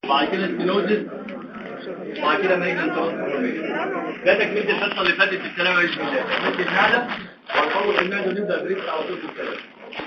وبعد كده ستينوزس وبعد كده مالجنان ترانسفورميشن ده تكمله الحصه اللي فاتت في الكلام باذن الله تكمله المعده ونطول المعده ونبدا بريس على طول في الكلام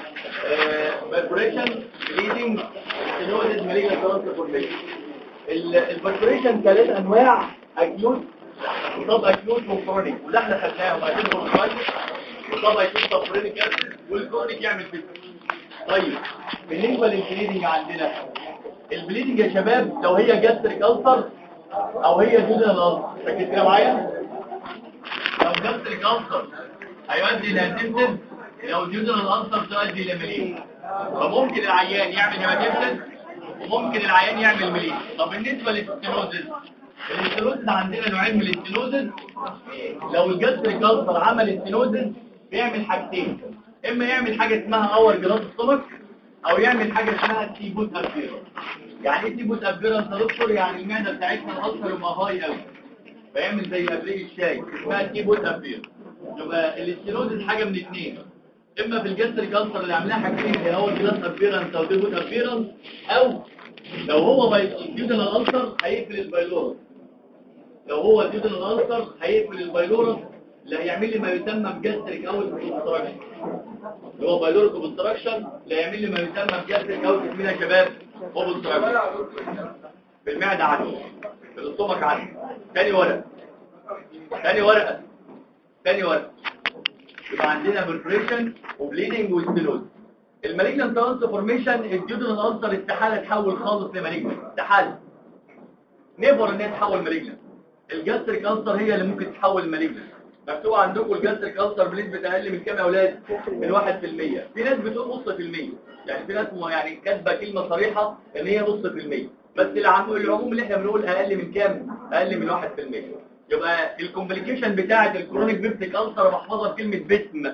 بريبريشن بليدنج ستينوزس مالجنان ترانسفورميشن البربريشن ثلاث انواع اكيوت وطب اكيوت وكرونيك وده احنا خدناه وبعدين كرونيك وطب اكيوت طب كرونيك والكرونيك يعمل كده طيب بالنسبه للبليدنج عندنا البليدنج يا شباب لو هي جاستريك ألسر او هي جودنال ألسر فاكر كده معايا لو جاستريك ألسر هيؤدي الى هيماتيمسيس لو جودنال ألسر تؤدي الى مليء فممكن العيان يعمل هيماتيمسيس وممكن العيان يعمل مليء طب بالنسبه للستينوزز الاستينوزز عندنا نوعين من الاستينوزز لو الجاستريك ألسر عمل استينوزز بيعمل حاجتين اما يعمل حاجه اسمها اور جلاس ستومك او يعمل حاجه اسمها تيبوت ابيرنس يعني ايه تيبوت ابيرنس يا دكتور يعني المعده بتاعتنا الالسر يبقى هاي قوي فيعمل زي ابريق الشاي اسمها تيبوت ابيرنس يبقى الاستينوزز حاجه من اثنين اما في الجاستريك ألسر اللي عاملاها حاجتين اللي هو جلاس ابيرنس او تيبوت ابيرنس او لو هو ديودنال ألسر هيقفل البايلورس لو هو ديودنال ألسر هيقفل البايلورس اللي هيعمل لي ما يسمى بجاستريك اوت كونستراكشن اللي هو بايلورس كونستراكشن اللي هيعمل لي ما يسمى بجاستريك اوت مين يا شباب كونستراكشن في المعده عندي في الاستومك عندي تاني ورقه تاني ورقه تاني ورقه يبقى عندنا بربريشن وبليدنج وستينوز المالجنان ترانسفورميشن الديودنال ألسر استحاله تحول خالص لمالجنان استحاله نيفر ان هي تحول مالجنان الجاستريك ألسر هي اللي ممكن تحول مالجنان مكتوب عندكم الجاستريك ألسر بنسبه اقل من كام يا اولاد من 1% في ناس بتقول نص في المية يعني في ناس يعني كاتبه كلمه صريحه ان هي نص في المية بس العموم العموم اللي احنا بنقول اقل من كام اقل من 1% يبقى الكومبليكيشن بتاعه الكرونيك بيبتيك ألسر بحفظها بكلمه بسم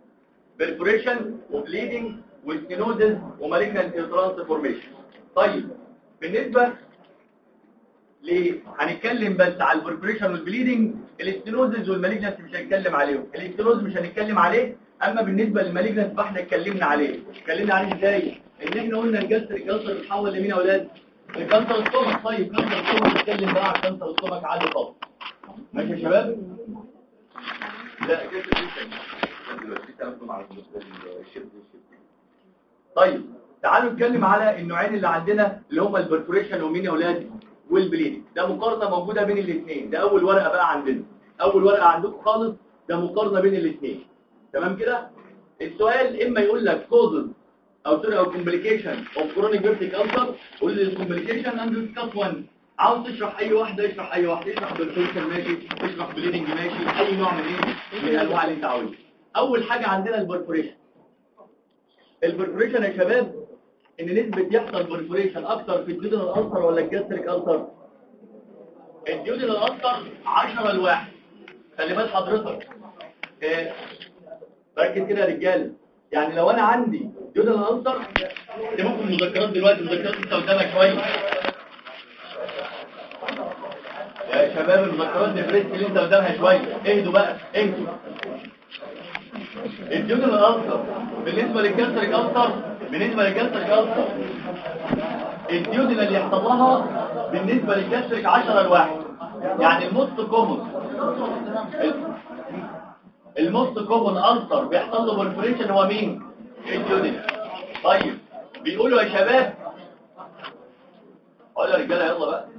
بربريشن وبليدنج وستينوزز ومالجنان ترانسفورميشن طيب بالنسبه ل هنتكلم بس على البربريشن والبليدنج الاستينوزز والمالجنس مش هنتكلم عليهم الاستينوز مش هنتكلم عليه اما بالنسبه للمالجنس فاحنا اتكلمنا عليه اتكلمنا عليه ازاي ان احنا قلنا الجاستريك ألسر بيتحول لمين يا اولاد لكانسر السtomach طيب كانسر السtomach نتكلم بقى على كانسر السtomach عادي خالص ماشي يا شباب لا طيب تعالوا نتكلم على النوعين اللي عندنا اللي هما البرفوريشن ومين يا اولاد والبليدنج ده مقارنه موجوده بين الاثنين ده اول ورقه بقى عندنا اول ورقه عندكم خالص ده مقارنه بين الاثنين تمام كده السؤال اما يقول لك كوزز او سوري او كومبليكيشن اوف كرونيك بيبتيك ألسر قول لي الكومبليكيشن اند ديسكاس 1 عاوز تشرح اي واحده اشرح اي واحده اشرح بالفوريشن ماشي اشرح بليدنج ماشي اي نوع من ايه من الانواع اللي انت عاوزها اول حاجه عندنا البرفوريشن البرفوريشن يا شباب ان نسبة يحصل برفوريشن اكتر في الديودنال ألسر ولا الجاستريك ألسر الديودنال ألسر 10 لواحد خلي بال حضرتك إيه. ركز كده يا رجاله يعني لو انا عندي ديودنال ألسر دي ممكن مذكرات دلوقتي مذكرات انت قدامك شويه يا شباب المذكرات البريس اللي انت قدامها شويه اهدوا بقى اهدوا الديودنال ألسر بالنسبه للجاستريك ألسر بالنسبة للجاستريك ألسر الديودنا اللي يحصل لها بالنسبة للجاستريك 10 لواحد يعني الموست كومون الموست كومون ألسر بيحصل له برفوريشن هو مين؟ الديودنا طيب بيقولوا يا شباب قولوا يا رجالة يلا بقى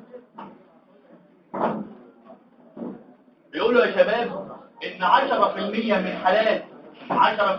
بيقولوا يا شباب ان 10% من حالات 10%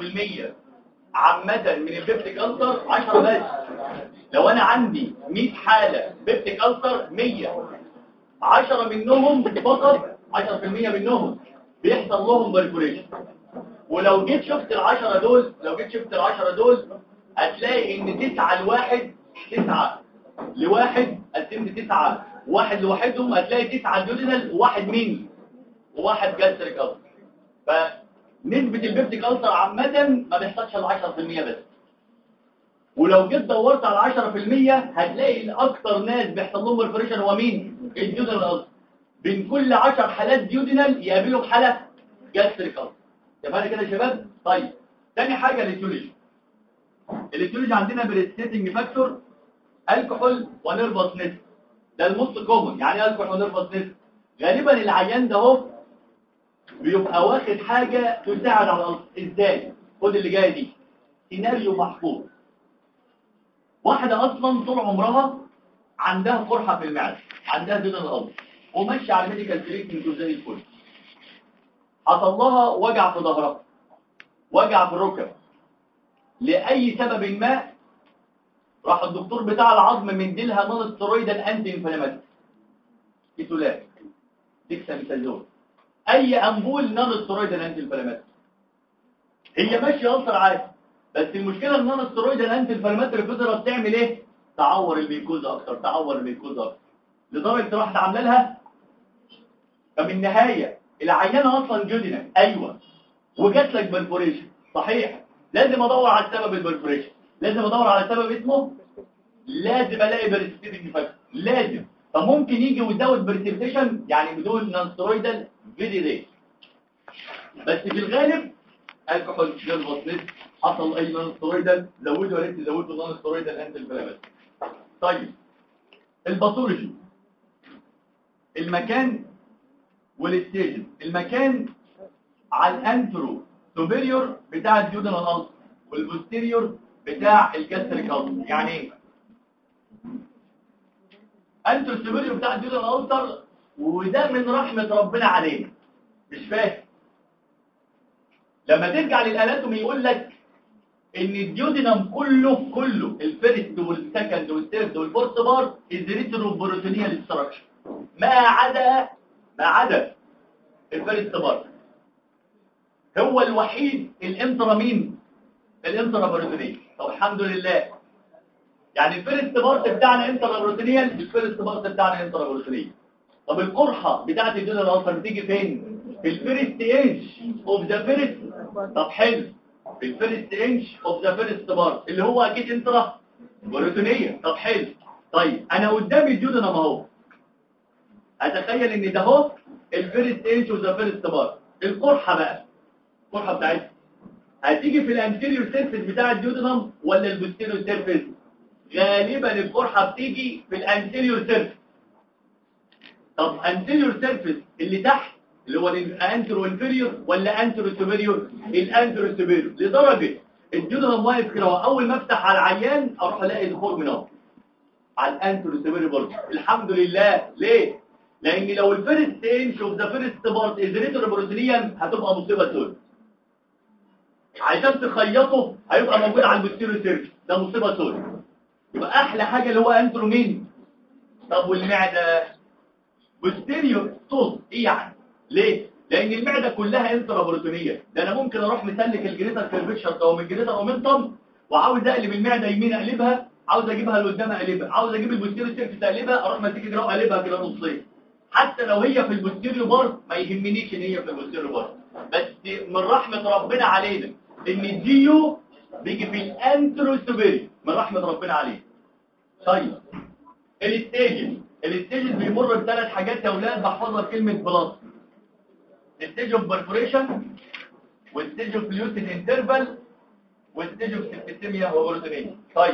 عامة من البيبتيك ألسر 10 بس لو أنا عندي 100 حالة بيبتيك ألسر 100 10 منهم فقط 10% منهم بيحصل لهم بريكوريشن ولو جيت شفت العشرة دول لو جيت شفت العشرة دول هتلاقي ان 9 لواحد 9 لواحد قسمت 9 واحد لوحدهم هتلاقي 9 ديودينال وواحد مين وواحد جاستريك ألسر ف نسبة البيبتيك ألسر عامة ما بيحصلش ال 10% بس ولو جيت دورت على 10% هتلاقي اكتر ناس بيحصل لهم برفوريشن هو مين الديودنال ألسر بين كل 10 حالات ديودنال يقابلهم حالة جاستريك ألسر تمام كده يا شباب طيب تاني حاجة الاتيولوجي الاتيولوجي عندنا بريستيتنج فاكتور الكحول ونيرفسنس ده الموست كومن يعني ايه الكحول نيرفس سيستم غالبا العيان ده اهو بيبقى واخد حاجة تساعد على الألسر ازاي خد اللي جايه دي سيناريو محفوظ واحدة اصلا طول عمرها عندها قرحة في المعدة عندها دين الألسر وماشيه على الميديكال تريتمنت زي الفل حصل لها وجع في ظهرها وجع في الركب لأي سبب ما راح الدكتور بتاع العظم مديلها نون ستيرويدال انتي انفلاماتوري كيتولات ديكساميثازون اي امبول نون ستيرويدال انتي انفلاماتوري هي ماشيه اثر عادي بس المشكله ان النون ستيرويدال انتي انفلاماتوري فضلت بتعمل ايه تعور الميكوزا اكتر تعور الميكوزا اكتر لدرجه راحت عامله لها فمن النهايه العيانه اصلا جدنا ايوه وجات لك بالفوريشن صحيح لازم ادور على السبب البرفوريشن لازم ادور على سبب اسمه لازم الاقي بريسبيتنج فاكتور لازم فممكن يجي ويزود بريسبيتيشن يعني بدون نانسترويدال فيري ريت بس في الغالب الكحول جلبوسنس حصل اي نانسترويدال زودوا يا ريت زودوا نانسترويدال انت الفلامات طيب الباثولوجي المكان والستيجن المكان على الانترو سوبيريور بتاع الديودنال الالسر والبوستيريور بتاع الجاستريك الالسر يعني ايه انترو سوبيريور بتاع الديودنال الالسر وده من رحمة ربنا علينا مش فاهم لما ترجع للاناتومي يقول لك ان الديودينم كله كله الفيرست والسكند والثيرد والفورث بار از ريترو بروتينيال ستراكشر ما عدا ما عدا الفيرست بار هو الوحيد الانترا مين الانترا بروتينيال طب الحمد لله يعني الفيرست بارت بتاعنا انترا بروتينيال الفيرست بارت بتاعنا انترا بروتينيال طب القرحه بتاعت الدول الالسر بتيجي فين في الفيرست انش اوف ذا فيرست طب حلو في الفيرست انش اوف ذا فيرست بارت اللي هو اكيد انترا بروتينيه طب حلو طيب انا قدامي الديودنم اهو اتخيل ان ده اهو الفيرست انش اوف ذا فيرست بارت القرحه بقى القرحه بتاعتها هتيجي في الانتيريور سيرفيس بتاع الديودنم ولا البوستيريور سيرفيس غالبا القرحه بتيجي في الانتيريور سيرفيس طب انتيريور سيرفيس اللي تحت اللي هو الانترو انفيريور ولا انترو سوبيريور الانترو سوبيريور لدرجه الديودنم واقف كده اول ما افتح على العيان اروح الاقي دخول من اهو على الانترو سوبيريور برضه الحمد لله ليه لان لو الفيرست انش اوف ذا فيرست بارت از ريترو بروتينيان هتبقى مصيبه سود عشان تخيطه هيبقى موجود على البوستيريور سيرفيس ده مصيبه سود يبقى احلى حاجه اللي هو انترو مين طب والمعده بوستيريور صوت ايه يعني ليه لان المعده كلها انترا بروتينيه ده انا ممكن اروح مسلك الجريتر كيرفيشر او من الجريتر اومنتم وعاوز اقلب المعده يمين اقلبها عاوز اجيبها لقدام اقلبها عاوز اجيب البوستيريور سيرفيس اقلبها اروح ماسك كده واقلبها كده نصين حتى لو هي في البوستيريور بار ما يهمنيش ان هي في البوستيريور بار بس من رحمه ربنا علينا ان الديو بيجي في الانترو سوبيري من رحمه ربنا علينا طيب الستيجز الستيجز بيمر بثلاث حاجات يا اولاد بحفظها بكلمه بلس الستيج اوف برفوريشن والستيج اوف ليوتين انترفال والستيج اوف سيبتيميا وبروتينيا طيب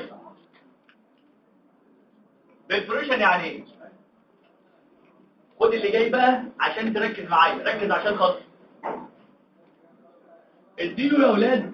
برفوريشن يعني ايه خد اللي جاي بقى عشان تركز معايا ركز عشان خاطر اديله يا اولاد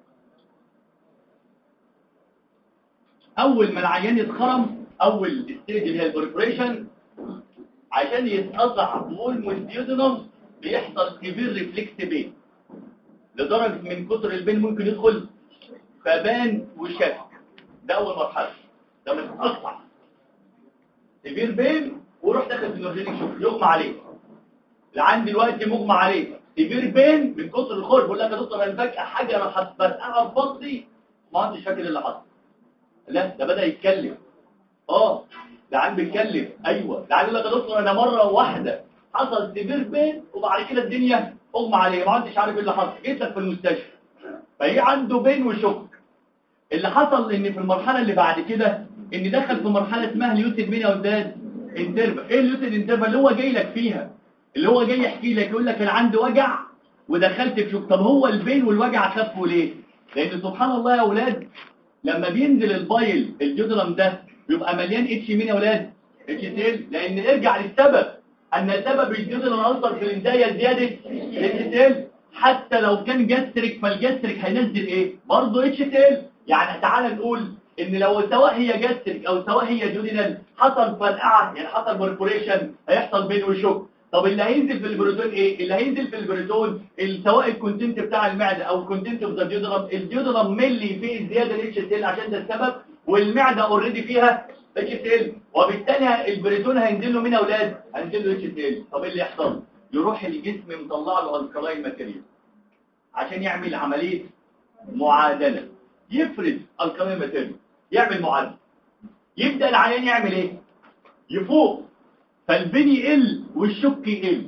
اول ما العيان يتخرم اول ستيج اللي هي البريبريشن عشان يتقطع بولمو الديودنم بيحصل كبير ريفلكس بين لدرجه من كتر البين ممكن يدخل فبان وشك ده اول مرحله ده متقطع كبير بين وروح داخل في النورجينيك شوف يغمى عليه العين دلوقتي مغمى عليه كبير بين من كتر الخوف بقول لك يا دكتور انا فجاه حاجه راح فرقعها في بطني ما عنديش فاكر اللي حصل لا ده بدا يتكلم اه ده عم بيتكلم ايوه ده يقول لك يا دكتور انا مره واحده حصل سيفير بين وبعد كده الدنيا اغمى عليه ما عنديش عارف ايه اللي حصل جيت لك في المستشفى فهي عنده بين وشك اللي حصل ان في المرحله اللي بعد كده ان دخل في مرحله اسمها ليوتين مين يا ولاد انترفال ايه الليوتين انترفال اللي هو جاي لك فيها اللي هو جاي يحكي لك يقول لك انا عندي وجع ودخلت في شك طب هو البين والوجع خفوا ليه لان سبحان الله يا اولاد لما بينزل البايل الجدرم ده بيبقى مليان اتش مين يا اولاد اتش تي ال لان ارجع للسبب ان السبب الجديد العنصر في الانتايه زياده اتش تي ال حتى لو كان جاستريك فالجاستريك هينزل ايه برضه اتش تي ال يعني تعالى نقول ان لو سواء هي جاستريك او سواء هي جودينال حصل فرقعه يعني حصل بوربوريشن هيحصل بين وشوك طب اللي هينزل في البروتون ايه اللي هينزل في البروتون سواء الكونتنت بتاع المعده او الكونتنت اوف ذا ديودرم الديودرم ملي فيه زياده الاتش تي ال عشان ده السبب والمعده اوريدي فيها اتش تي ال وبالتالي البروتون هينزل له مين يا اولاد هينزل له اتش تي ال طب إيه اللي يحصل يروح الجسم مطلع له الكلاين ماتيريال عشان يعمل عمليه معادله يفرز الكلاين ماتيريال يعمل معادله يبدا العيان يعمل ايه يفوق فالبني يقل والشك يقل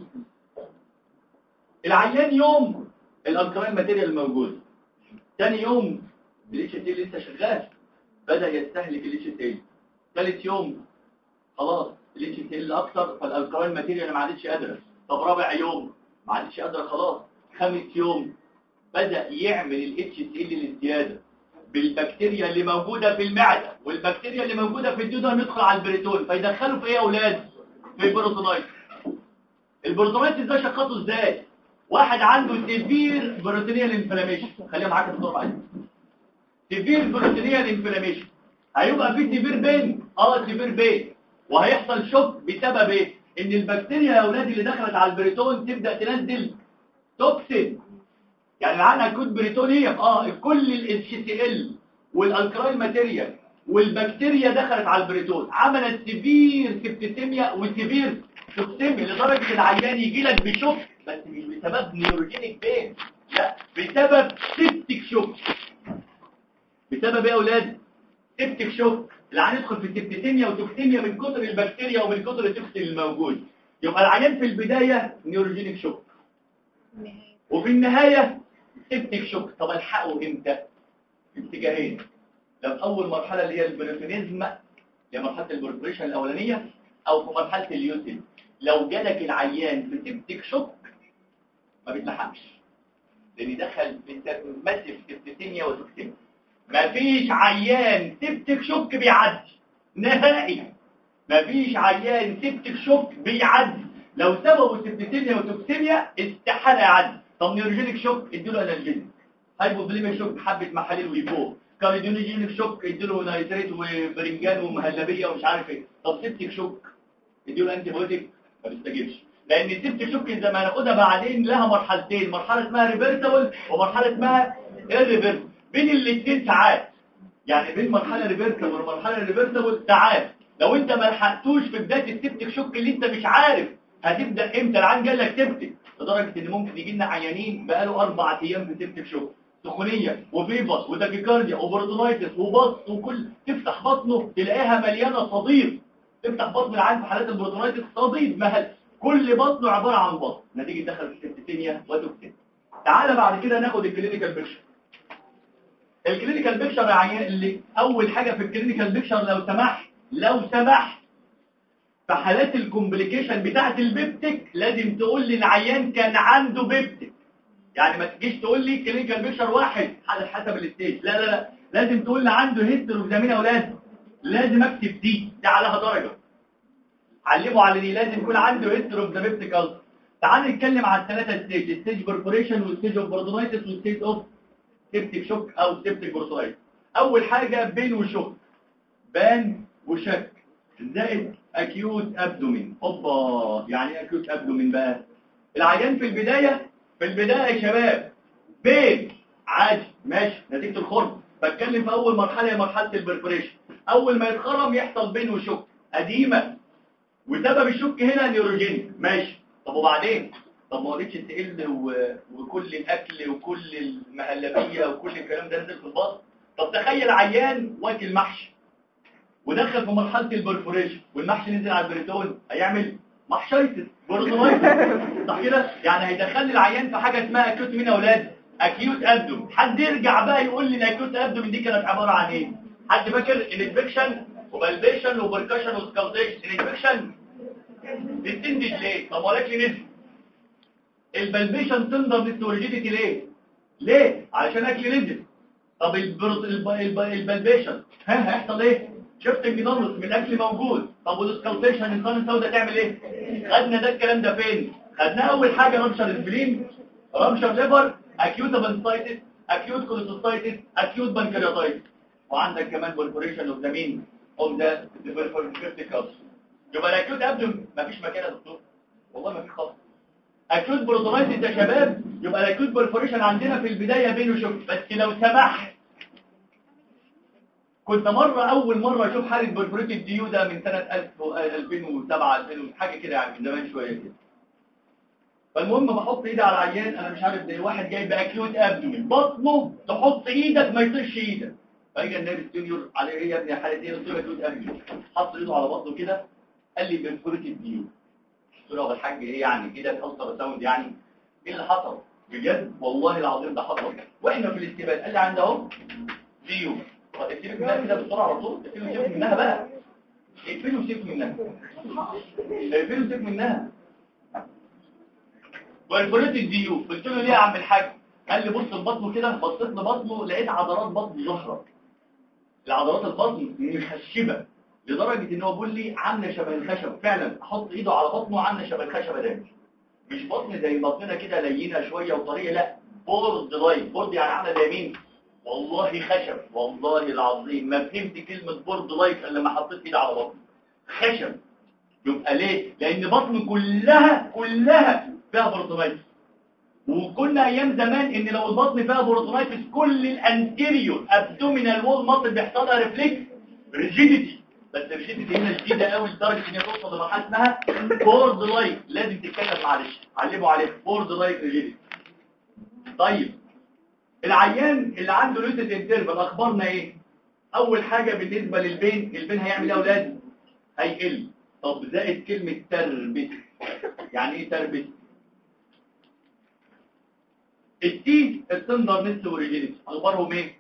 العيان يوم الالكلاين ماتيريال موجود تاني يوم الاتش تي لسه شغال بدا يستهلك الاتش تي ثالث يوم خلاص الاتش تي اكتر فالالكلاين ماتيريال ما عادتش قادره طب رابع يوم ما عادتش قادره خلاص خامس يوم بدا يعمل الاتش تي الزياده بالبكتيريا اللي موجوده في المعده والبكتيريا اللي موجوده في الدودر ندخل على البريتون فيدخلوا في ايه يا اولاد في البروتونايت البروتونايت ده شخصه ازاي واحد عنده سيفير بروتينيال انفلاميشن خليها معاك في الدور بعدين سيفير بروتينيال انفلاميشن هيبقى في سيفير بين اه سيفير بين وهيحصل شوك بسبب ايه ان البكتيريا يا اولاد اللي دخلت على البريتون تبدا تنزل توكسين يعني معانا كود بريتونيوم اه كل الاتش سي ال والالكرايل ماتيريال والبكتيريا دخلت على البريتون عملت سيفير سيبتيميا وسيفير توكسيميا لدرجه العيان يجي لك بشوك بس مش بسبب نيوروجينيك بين لا بسبب سيبتيك شوك بسبب ايه يا اولاد سيبتيك شوك العيان يدخل في سيبتيميا وتوكسيميا من كتر البكتيريا ومن كتر التوكسين الموجود يبقى العيان في البدايه نيوروجينيك شوك وفي النهايه سيبتيك شوك طب الحقه امتى اتجاهين لو في اول مرحله اللي هي البريتونيزم اللي هي مرحله البريبريشن الاولانيه او في مرحله اليوتل لو جالك العيان في سيبتيك شوك ما بيتلحقش لان دخل في ماسف سيبتيميا وتوكسيميا مفيش عيان سيبتيك شوك بيعدي نهائي مفيش عيان سيبتيك شوك بيعدي لو سببه سيبتيميا وتوكسيميا استحاله يعدي طب نيوروجينيك شوك اديله انالجينيك هايبوفليميك شوك حبه محاليل ويفوق كارديولوجينيك شوك اديله نايتريت وبرنجان ومهلبيه ومش عارف ايه طب سيبتيك شوك اديله انتي بايوتيك ما بيستجيبش لان السيبتيك شوك زي ما هناخدها بعدين لها مرحلتين مرحله اسمها ريفرسبل ومرحله اسمها ايريفرسبل بين الاثنين ساعات يعني بين مرحله ريفرسبل ومرحله ريفرسبل ساعات لو انت ما لحقتوش في بدايه السيبتيك شوك اللي انت مش عارف هتبدا امتى العيان جال لك سيبتيك لدرجه ان ممكن يجي لنا عيانين بقاله اربع ايام في سيبتيك شوك سخونيه وفيبس وداكيكارديا وبرتونايتس وبص وكل تفتح بطنه تلاقيها مليانه صديد تفتح بطن العيان في حالات البروتونايتس صديد مهل كل بطنه عباره عن بطن نتيجه دخل في سيبتيميا وتوكسين تعالى بعد كده ناخد الكلينيكال بيكشر الكلينيكال بيكشر يا عيان اللي اول حاجه في الكلينيكال بيكشر لو سمحت لو سمحت في حالات الكومبليكيشن بتاعت البيبتيك لازم تقول لي العيان كان عنده بيبتيك يعني ما تجيش تقول لي كلينيكال بيكشر واحد على حسب الستيج لا لا لا لازم تقول لي عنده هيستوري اوف يا اولاد لازم اكتب دي دي عليها درجه علموا على دي لازم يكون عنده هيستوري اوف ذا بيبتيك ألسر تعال نتكلم على الثلاثه ستيج ستيج برفوريشن والستيج اوف بردونايتس والستيج اوف سيبتيك شوك او سيبتيك بروتونايتس اول حاجه بين وشوك بان وشك زائد اكيوت ابدومين اوبا يعني ايه اكيوت ابدومين بقى العيان في البدايه في البدايه يا شباب بين عادي ماشي نتيجه الخرم بتكلم في اول مرحله هي مرحله البرفوريشن اول ما يتخرم يحصل بين وشك قديمه وسبب الشك هنا نيوروجينيك ماشي طب وبعدين طب ما وليتش تقل وكل الاكل وكل المهلبيه وكل الكلام ده نزل في البطن طب تخيل عيان واكل محشي ودخل في مرحله البرفوريشن والمحشي نزل على البريتون هيعمل محشيتس برتونايتس صح كده يعني هيدخل لي العيان في حاجه اسمها اكيوت مين يا اولاد اكيوت ابدوم حد يرجع بقى يقول لي الاكيوت ابدوم دي كانت عباره عن ايه حد فاكر الانفكشن وبالبيشن وبركشن وسكالتيشن الانفكشن بتندج ليه طب ولك لي نزل البلبيشن تندر للسورجيتي ليه ليه علشان اكل نزل طب البلبيشن ها هيحصل ايه شيفتنج نورمس من الاكل موجود طب والسكالتيشن الانسان السوداء تعمل ايه خدنا ده الكلام ده فين خدناه اول حاجه رمشر السبلين رمشر ليفر اكيوت بانسايتس اكيوت كوليسيستايتس اكيوت بانكرياتايتس وعندك كمان بولفوريشن اوف ذا مين اوف ذا فيرتيكالز يبقى الاكيوت ابدوم مفيش مكان يا دكتور والله ما في خالص اكيوت بروتونايتس يا شباب يبقى الاكيوت بولفوريشن عندنا في البدايه بين وشوف بس لو سمحت كنت مرة أول مرة أشوف حالة بولفوريتد ديو ده من سنة 2007 2000 حاجة كده يعني من زمان شوية كده فالمهم بحط ايدي على العيان انا مش عارف ده واحد جاي باكيوت ابدومين بطنه تحط ايدك ما يطيش ايدك فاجي النبي ستونيور على ايه يا ابني حاله ايه قلت له اكيوت ابدومين حط ايده على بطنه كده قال لي بولفوريتد ديو قلت له يا الحاج ايه يعني كده الالترا ساوند يعني ايه اللي حصل بجد والله العظيم ده حصل واحنا في الاستقبال قال لي عند اهو ديو اقفلوا منها كده بسرعه على طول اقفلوا سيف منها بقى اقفلوا سيف منها اقفلوا سيف منها والفوليت الديو قلت له ليه يا عم الحاج قال لي بص لبطنه كده بصيت لبطنه لقيت عضلات بطن ظهرت العضلات البطن مخشبه لدرجه ان هو بيقول لي عامله شبه الخشب فعلا احط ايده على بطنه عامله شبه الخشبه ده مش بطن زي بطننا كده لينه شويه وطريه لا بورد لايك بورد يعني عامله زي مين والله خشب والله العظيم ما فهمت كلمة بورد لايك الا لما حطيت ايدي على بطني خشب يبقى ليه لان بطني كلها كلها فيها بورتونايتس وكنا ايام زمان ان لو البطن فيها بورتونايتس كل الانتيريور ابدومينال وول ماسل بيحصل لها ريفلكس ريجيديتي بس الريجيديتي هنا شديده قوي لدرجه ان هي توصل لمرحله اسمها بورد لايك لازم تتكلم معلش علموا عليها بورد لايك ريجيديتي طيب العيان اللي عنده لوسيد انترفال اخبارنا ايه اول حاجة بالنسبة للبين البين هيعمل ايه يا اولاد هيقل طب زائد كلمة تربت يعني ايه تربت التي التندر نس وريجينيتي اخبارهم ايه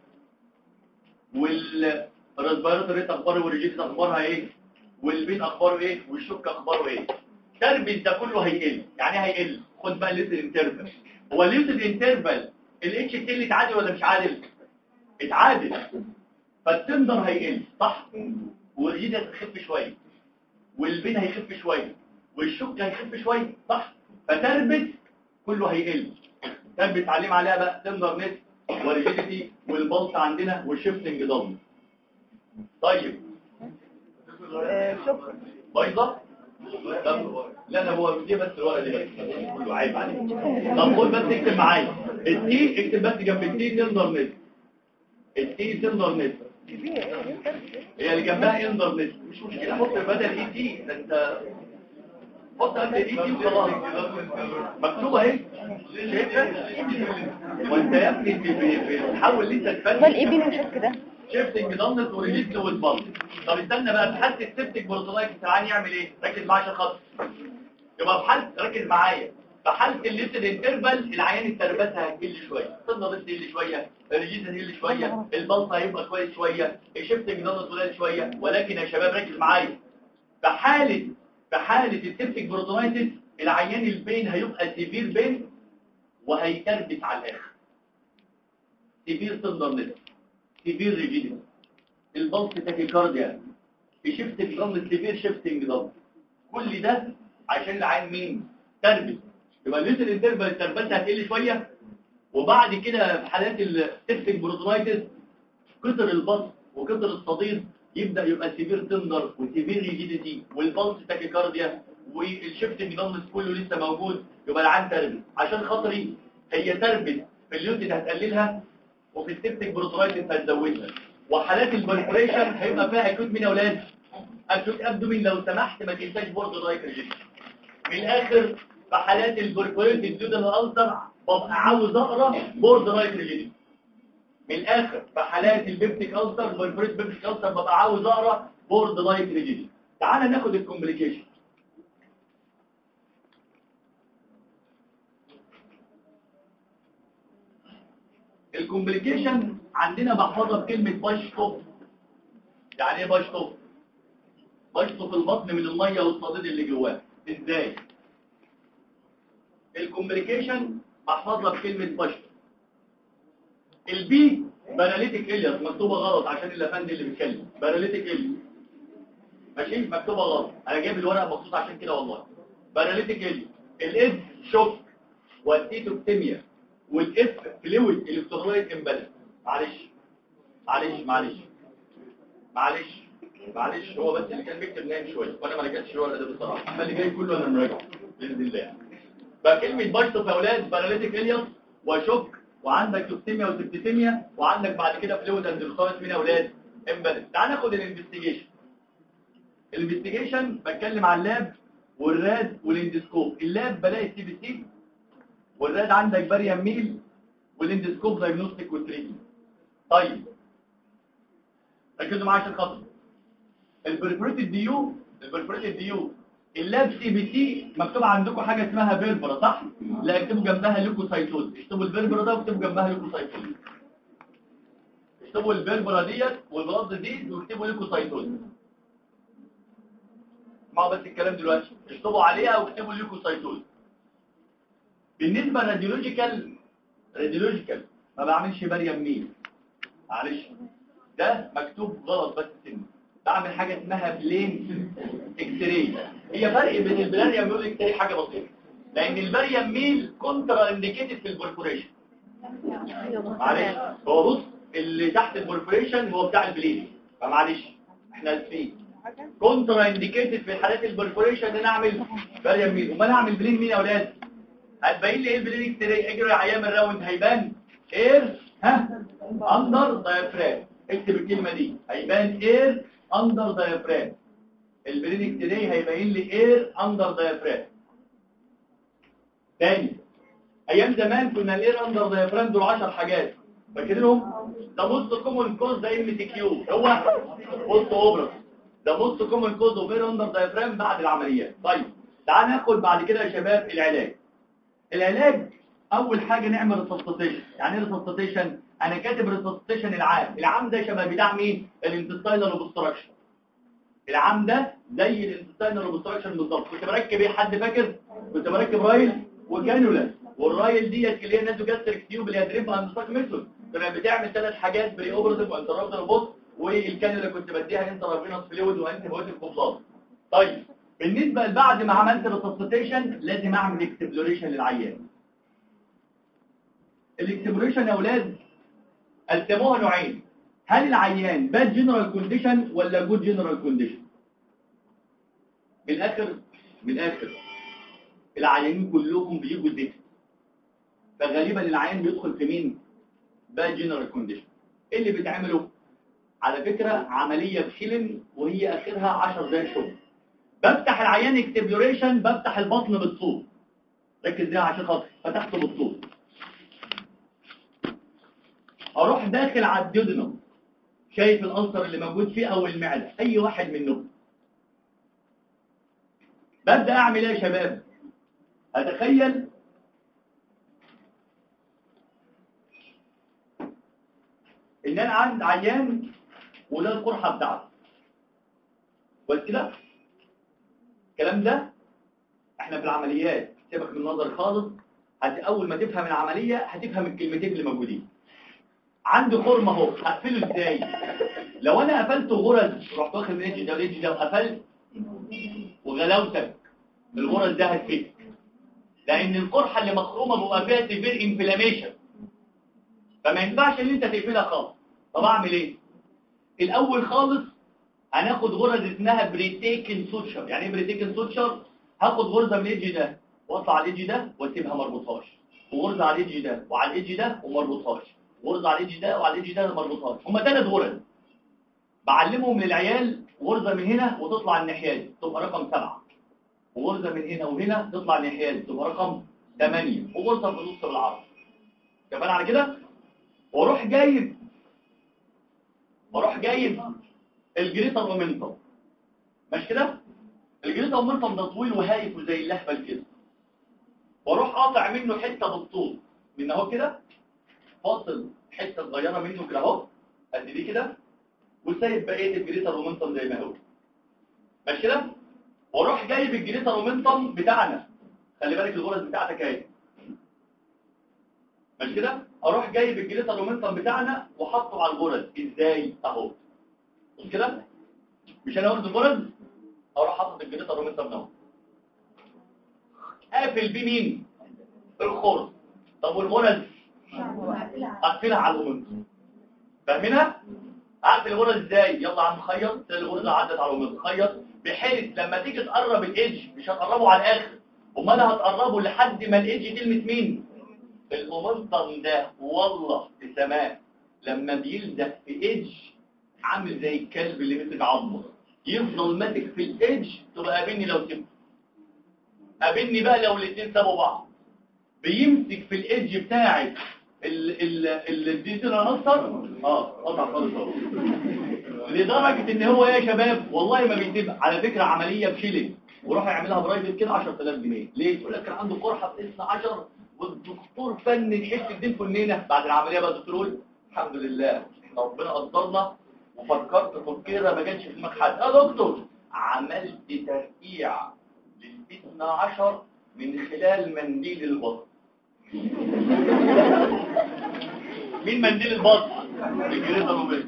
والرسبيراتور ريت اخباره وريجينيتي اخبارها ايه والبين اخباره ايه والشك اخباره ايه تربت ده كله هيقل يعني ايه هيقل خد بقى الليسد انترفال هو الليسد انترفال الاتش تي اللي اتعادل ولا مش عادل اتعادل فالتندر هيقل صح والريجيد هتخف شويه والبين هيخف شويه والشك هيخف شويه صح فتربت كله هيقل تربت علم عليها بقى تندر نت والريجيديتي والبلط عندنا والشيفتنج ضم طيب شكرا بيضة طب لا انا هو دي بس الورقه دي بس كله عيب عليك طب خد بس اكتب معايا التي اكتب بس جنب التي تندر نت التي تندر نت هي اللي جنبها اندر نت مش مشكله حط بدل اي تي ده انت حط قبل الاي تي وخلاص مكتوبه اهي شايفها وانت يا ابني ب- ب- بتحاول ان انت امال تفهم ايه بين وشك ده شيفتنج ضمنت وريليت والبلط طب استنى بقى في حاله السبتك بروتولايت العين يعمل ايه ركز معايا عشان خاطر يبقى في حاله ركز معايا في حاله الليتد انترفال العيان التربسها هتقل شويه الصدمه بس تقل شويه الريجيت هتقل شويه البلط هيبقى كويس شويه الشيفتنج ضمنت قليل شويه ولكن يا شباب ركز معايا في حاله في حاله السبتك بروتولايتس العيان البين هيبقى سيفير بين وهيتربس على الاخر سيفير تندرنس سيفير ريجيديتي البلس تاكيكارديا الشيفتنج ضم سيفير شيفتنج ضم كل ده عشان العين مين تربس يبقى الليتر انترفال التربسه هتقل شويه وبعد كده في حالات السيفتنج بروتونايتس كتر البلس وكتر الصديد يبدا يبقى سيفير تندر وسيفير ريجيديتي والبلس تاكيكارديا والشيفتنج ضم كله لسه موجود يبقى العين تربس عشان خاطري هي تربس في الليوتد هتقللها وفي السيبتك بروترايتس هتزودها وحالات البرفوريشن هيبقى فيها اكيوت مين يا اولاد اكيوت ابدومين لو سمحت ما تنساش بورد رايك ريجيشن من الاخر في حالات البرفوريشن الدودن الالسر ببقى عاوز اقرا بورد رايك ريجيشن من الاخر في حالات البيبتيك السر البرفوريشن بيبتيك السر ببقى عاوز اقرا بورد لايك ريجيشن تعال ناخد الكومبليكيشن الكومبليكيشن عندنا بحفظها بكلمة بشطف يعني ايه بشطف بشطف البطن من المية والصديد اللي جواه ازاي الكومبليكيشن بحفظها بكلمة بشطف البي باراليتيك إلياس مكتوبة غلط عشان الافندي اللي بيتكلم باراليتيك إلياس ماشي مكتوبه غلط انا جايب الورقه مخصوص عشان كده والله باراليتيك اليوم الاس شوك والتيتوكتيميا والاف فلويد الكترولايت امبالانس معلش معلش معلش معلش معلش هو بس اللي كان بيكتب نايم شويه وانا ما رجعتش الورقه ده بصراحه اما اللي جاي كله انا مراجعه باذن الله بقى كلمه بايتو في اولاد باراليتيك اليوم وشوك وعندك توكسيميا وسبتيميا وعندك بعد كده فلويد اند مين يا اولاد امبالانس تعال ناخد الانفستيجيشن الانفستيجيشن بتكلم على اللاب والراد والاندسكوب اللاب بلاقي السي بي سي والراد عندك باريام ميل والاندسكوب دايجنوستيك وتريتمنت طيب ركزوا معايا عشان خاطر البرفوريتد ديو البرفوريتد ديو اللاب سي بي سي مكتوب عندكم حاجه اسمها بيربرا صح لا اكتبوا جنبها ليوكوسايتوز اكتبوا البيربرا ده واكتبوا جنبها ليوكوسايتوز اكتبوا البيربرا ديت والبلاد دي واكتبوا ليوكوسايتوز ما بس الكلام دلوقتي اكتبوا عليها واكتبوا ليوكوسايتوز بالنسبه للراديولوجيكال راديولوجيكال ما بعملش باريام ميل معلش ده مكتوب غلط بس سن بعمل حاجه اسمها بلين اكس راي هي فرق بين البلاريام ميل والاكس راي حاجه بسيطه لان الباريام ميل كونترا انديكيتد في البرفوريشن معلش هو بص اللي تحت البرفوريشن هو بتاع البلين فمعلش احنا اسفين كونترا انديكيتد في حالات البرفوريشن ان انا اعمل باريام ميل امال اعمل بلين مين يا اولاد هتبين لي ايه البلين اكس راي اجري ايام الراوند هيبان اير ها اندر دايفرام اكتب الكلمه دي هيبان اير اندر دايفرام البلين اكس راي هيبين لي اير اندر دايفرام تاني ايام زمان كنا الاير اندر دايفرام دول 10 حاجات فاكرينهم ده موست كومن كوز ده ام تي كيو هو بوست اوبرا ده موست كومن كوز اوف اير اندر دايفرام بعد العمليات طيب تعال ناخد بعد كده يا شباب العلاج العلاج اول حاجه نعمل ريسبستيشن يعني ايه ريسبستيشن انا كاتب ريسبستيشن العام العام ده شبه بتاع مين الانتستاينال اوبستراكشن العام ده زي الانتستاينال اوبستراكشن بالظبط كنت بركب ايه حد فاكر كنت بركب رايل وكانولا والرايل ديت اللي هي نازو جاستريك تيوب اللي هي دريب اندستاك ميثود كانت بتعمل ثلاث حاجات بري اوبرتيف وانترابتر بوست والكانولا كنت بديها انترافينوس فلويد وانتي بايوتيك كومبلاس طيب بالنسبه لبعد ما عملت ريسبستيشن لازم اعمل اكسبلوريشن للعيان الاكسبلوريشن يا اولاد قسموها نوعين هل العيان باد جنرال كونديشن ولا جود جنرال كونديشن من الاخر من الاخر العيانين كلهم بيجوا زفت فغالبا العيان بيدخل في مين باد جنرال كونديشن ايه اللي بتعمله على فكره عمليه بحلم وهي اخرها 10 دقايق شغل بفتح العيان اكسبلوريشن بفتح البطن بالصوت ركز ده عشان خاطر فتحته بالصوت اروح داخل على الديودنم شايف الألسر اللي موجود فيه او المعده اي واحد منهم ببدا اعمل ايه يا شباب اتخيل ان انا عند عيان وده القرحه بتاعته بس كده الكلام ده احنا في العمليات سيبك من النظر خالص هت اول ما تفهم العمليه هتفهم الكلمتين اللي موجودين عندي خرم اهو هقفله ازاي لو انا قفلته غرز رحت واخد من ايدج ده والايدج ده وقفلت وغلاوتك الغرز ده هتفك لان القرحه اللي مخرومه بيبقى فيها سيفير انفلاميشن فما ينفعش ان انت تقفلها خالص طب اعمل ايه الاول خالص هناخد غرز اسمها بريتيكن سوتشر يعني ايه بريتيكن سوتشر هاخد غرزه من الايدج ده واطلع على الايدج ده واسيبها مربوطهاش وغرزه على الايدج ده وعلى الايدج ده ومربوطهاش غرزه على الايدج ده وعلى الايدج ده مربوطهاش هما ثلاث غرز بعلمهم للعيال غرزه من هنا وتطلع الناحيه دي تبقى رقم سبعة وغرزه من هنا وهنا تطلع الناحيه دي تبقى رقم 8 وغرزه في النص بالعرض كمان على كده واروح جايب واروح جايب الجريتر مومنتم مش كده الجريتر مومنتم ده طويل وهايف وزي اللهبل كده واروح قاطع منه حته بالطول من اهو كده فاصل حته صغيره منه كده اهو قد دي كده وسايب بقيه الجريتر مومنتم زي ما هو مش كده واروح جايب الجريتر مومنتم بتاعنا خلي بالك الغرز بتاعتك اهي مش كده اروح جايب الجليتر مومنتم بتاعنا وحطه على الغرز ازاي اهو مش كده مش انا واخد الغرز اروح حاطط الجليتر رومنتر نوم قافل بيه مين الخرز طب والغرز اقفلها على الرومنتر فاهمينها اقفل الغرز ازاي يلا عم خيط تلاقي الغرزه عدت على الرومنتر خيط بحيث لما تيجي تقرب الايدج مش هتقربه على الاخر امال هتقربه لحد ما الايدج تلمس مين المومنتم ده والله في سماء لما بيلزق في ايدج عامل زي الكلب اللي مسك عظمه يفضل ماسك في الايدج تبقى قابلني لو سبت قابلني بقى لو الاثنين سابوا بعض بيمسك في الايدج بتاعي ال ال الديتنا نصر اه قطع خالص اهو لدرجه ان هو يا شباب والله ما بيتم على فكره عمليه بشيلين وراح يعملها برايفت كده 10000 جنيه ليه يقول لك كان عنده قرحه في 12 والدكتور فنن حته دين فنينه بعد العمليه بقى الدكتور يقول الحمد لله احنا ربنا قدرنا وفكرت تفكيره ما كانش في دماغ حد يا دكتور عملت ترقيع لل 12 من خلال منديل البطن مين منديل البطن الجريزه روبرت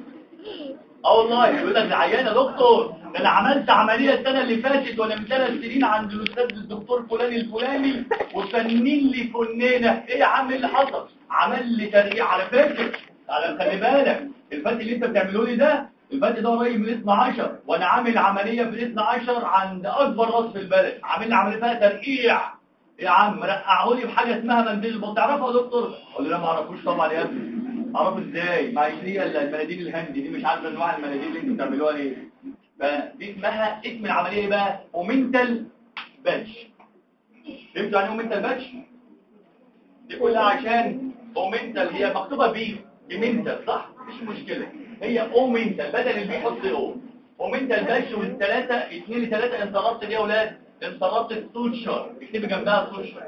اه والله يقول لك العيان يا دكتور ده انا عملت عمليه السنه اللي فاتت وانا من ثلاث سنين عند الاستاذ الدكتور فلان الفلاني وفنن لي فنينه ايه يا عم ايه اللي حصل عمل لي ترقيع على فكره على خلي بالك الفات اللي انت بتعمله لي ده الفات ده قريب من 12 وانا عامل عمليه في 12 عند اكبر راس في البلد عامل لي عمليه فيها ترقيع يا عم رقعوا لي بحاجه اسمها منديل البطن تعرفها يا دكتور قال لي لا ما اعرفوش طبعا يا ابني اعرف ازاي ما هي المناديل الهندي دي مش عارف انواع المناديل اللي انتوا بتعملوها ايه فدي اسمها اسم العمليه ايه بقى اومنتال باتش فهمتوا يعني اومنتال باتش دي كلها عشان اومنتال هي مكتوبه بي بمنتال صح مش مشكله هي اومنتال بدل البي حط او اومنتال باتش والثلاثه اثنين لثلاثه انتربت دي يا اولاد انتربت السوتشر اكتبي جنبها سوتشر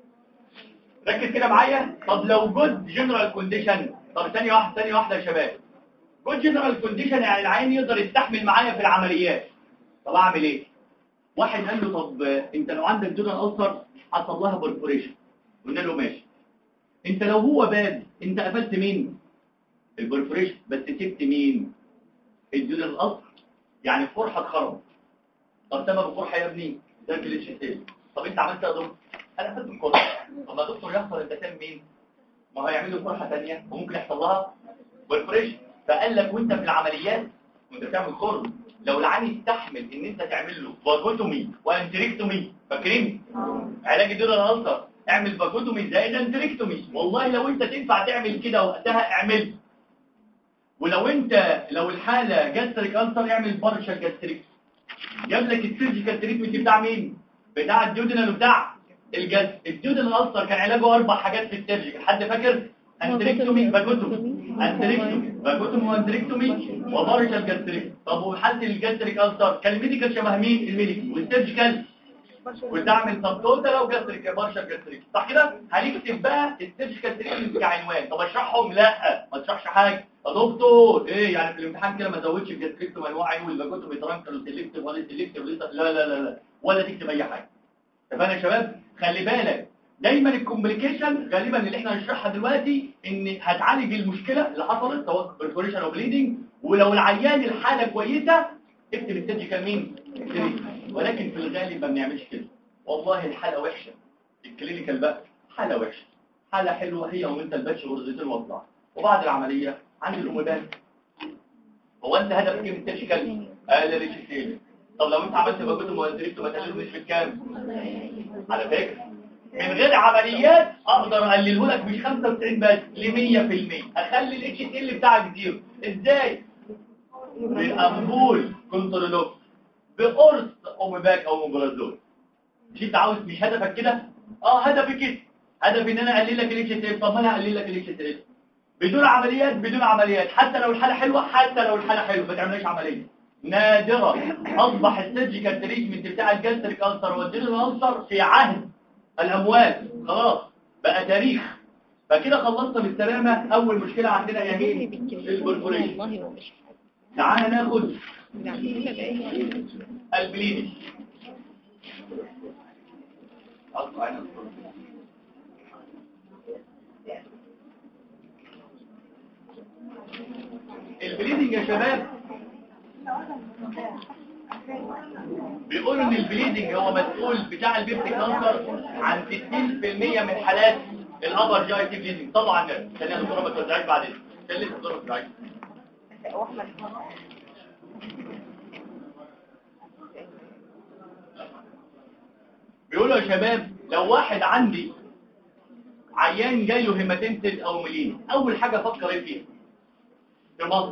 ركز كده معايا طب لو جود جنرال كونديشن طب ثانيه واحده ثانيه واحده يا شباب جود جنرال كونديشن يعني العين يقدر يستحمل معايا في العمليات طب اعمل ايه واحد قال له طب انت لو عندك دونال ألسر حصل لها برفوريشن قلنا له ماشي انت لو هو باد انت قفلت مين البرفوريشن بس سبت مين الدونال ألسر يعني القرحه اتخربت طب سبب القرحه يا ابني ده الاتش تي طب انت عملت ايه يا دكتور انا قفلت القرحه طب ما دكتور يحصل البسام مين ما هو هيعملوا قرحه ثانيه وممكن يحصل لها برفوريشن فقال لك وانت في العمليات وانت بتعمل قرب لو العين يستحمل ان انت تعمل له باجوتومي وانتريكتومي فاكرين علاج الدول الالسر اعمل باجوتومي زائد انتريكتومي والله لو انت تنفع تعمل كده وقتها اعمل ولو انت لو الحاله جاستريك ألسر اعمل بارشال جاستريك جاب لك السيرجيكال تريتمنت بتاع مين بتاع الديودنال وبتاع الجز الديودنال ألسر كان علاجه اربع حاجات في السيرجيكال حد فاكر انتريكتومي باجوتومي انتريكتومي باجوتومي وانتريكتومي وبارشال جاستريك طب وحالة الجاستريك ألسر كان الميديكال شبه مين الميديكال والسيرجيكال وتعمل سب توتال او جاستريك بارشال جاستريك صح كده هنكتب بقى السيرجيكال تريتمنت كعنوان طب اشرحهم لا ما تشرحش حاجه يا دكتور ايه يعني في الامتحان كده ما تزودش الجاستريك وانواع عين والباجوتومي ترانكل وسيلكتيف ولا سيلكتيف لا لا لا لا ولا تكتب اي حاجه اتفقنا يا شباب خلي بالك دايما الكومبليكيشن غالبا اللي احنا هنشرحها دلوقتي ان هتعالج المشكله اللي حصلت سواء برفوريشن او بليدنج ولو العيان الحاله كويسه اكتب السيرجيكال مين ولكن في الغالب ما بنعملش كده والله الحاله وحشه الكلينيكال بقى حاله وحشه حاله حلوه هي وانت الباتش غرزتين واطلع وبعد العمليه عندي الاموبان هو انت هدفك ايه من السيرجيكال قال لي شيء طب لو انت عملت باجوت مؤثريته ما تقلله نسبه كام على فكره من غير عمليات اقدر اقلله لك مش 95 بس ل 100% اخلي الاتش تي ال بتاعك زيرو ازاي بامبول كنترولوك بقرص اوميباك او مبرازول مش انت عاوز مش هدفك كده اه هدفي كده هدفي ان انا اقلل لك الاتش تي ال طب ما انا اقلل لك الاتش تي ال بدون عمليات بدون عمليات حتى لو الحاله حلوه حتى لو الحاله حلوه ما تعملش عمليه نادرة أصبح السيرجيكال تريتمنت بتاع الجاستريك ألسر والدينال ألسر في عهد الأموال خلاص بقى تاريخ فكده خلصنا بالسلامة أول مشكلة عندنا هي مين؟ البرفوريشن والله هو مش تعال ناخد يعني البليدنج أصبح عين البليدنج يا شباب بيقولوا ان البليدنج هو مسؤول بتاع البيبتيك كانسر عن 60% من حالات الابر جي تي بليدنج طلعوا على الناس ثانيه يا دكتوره ما توزعيش بعدين ثانيه يا دكتوره ما توزعيش بيقولوا يا شباب لو واحد عندي عيان جاي له هيماتيمسيس او مليين اول حاجه افكر ايه فيها في مصر